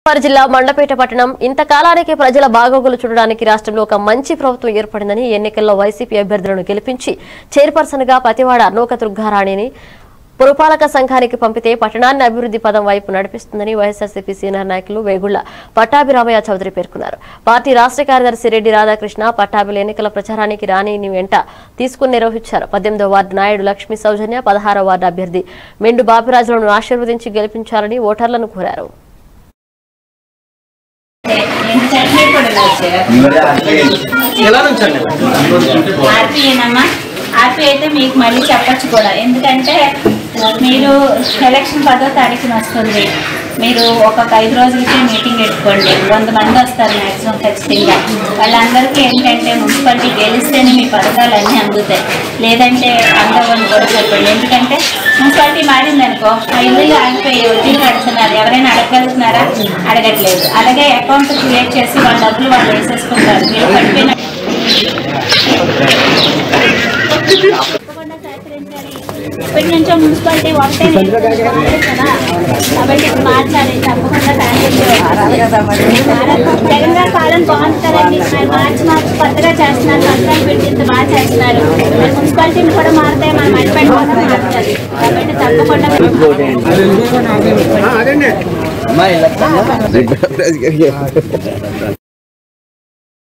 గోదావరి జిల్లా మండపేట పట్టణం ఇంతకాలానికి ప్రజల బాగోగులు చూడడానికి రాష్ట్రంలో ఒక మంచి ప్రభుత్వం ఏర్పడిందని ఎన్నికల్లో వైసీపీ అభ్యర్థులను గెలిపించి చైర్పర్సన్ గా పతివాడ నూక దుర్గారాణిని పురపాలక సంఘానికి పంపితే పట్టణాన్ని అభివృద్ధి పదం వైపు నడిపిస్తుందని వైఎస్ఆర్సీపీ సీనియర్ నాయకులు వేగుళ్ల పట్టాభిరామయ్య చౌదరి పేర్కొన్నారు పార్టీ రాష్ట్ర కార్యదర్శి రెడ్డి రాధాకృష్ణ పట్టాభిల ఎన్నికల ప్రచారానికి రాణిని వెంట తీసుకుని నిర్వహించారు పద్దెనిమిదో వార్డు నాయుడు లక్ష్మీ సౌజన్య పదహారో వార్డు అభ్యర్థి మెండు బాపిరాజులను ఆశీర్వదించి గెలిపించాలని ఓటర్లను కోరారు ఎలా నుంచండి ఆర్పీ ఏనమ్మా ఆర్పీ అయితే మీకు మళ్ళీ చెప్పొచ్చు కూడా ఎందుకంటే మీరు ఎలక్షన్ పదో తారీఖున వస్తుంది మీరు ఒక్కొక్క ఐదు రోజులకే మీటింగ్ పెట్టుకోండి వంద మంది వస్తారు మ్యాక్సిమం ఖచ్చితంగా వాళ్ళందరికీ ఏంటంటే మున్సిపాలిటీ గెలిస్తేనే మీ పథకాలు అన్నీ అందుతాయి లేదంటే అందవని కూడా చెప్పండి ఎందుకంటే మున్సిపాలిటీ మారింది అనుకో ఆ ఇల్లు ఆగిపోయి వడ్డీలు కడుతున్నారు ఎవరైనా అడగలుగుతున్నారా అడగట్లేదు అలాగే అకౌంట్ క్రియేట్ చేసి వాళ్ళ డబ్బులు వాళ్ళు వేసేసుకుంటారు మీరు పడిపోయిన తప్పకుండా సహకరించాలి. ఇప్పటి నుంచో మున్సిపాలిటీ ఒకటే నియోజకవర్గం కదా కాబట్టి ఇప్పుడు మాట్లాడి తప్పకుండా సహకరించాలి. జగన్ గారి పాలన బాగుంది కదండి మరి మార్చి మార్చి కొత్తగా చేస్తున్నారు పథకాలు పెట్టి ఇంత బాగా చేస్తున్నారు మరి మున్సిపాలిటీని కూడా మారుతాయి మన మండపేట కూడా మారుతుంది కాబట్టి తప్పకుండా అదండి అమ్మా ఇలా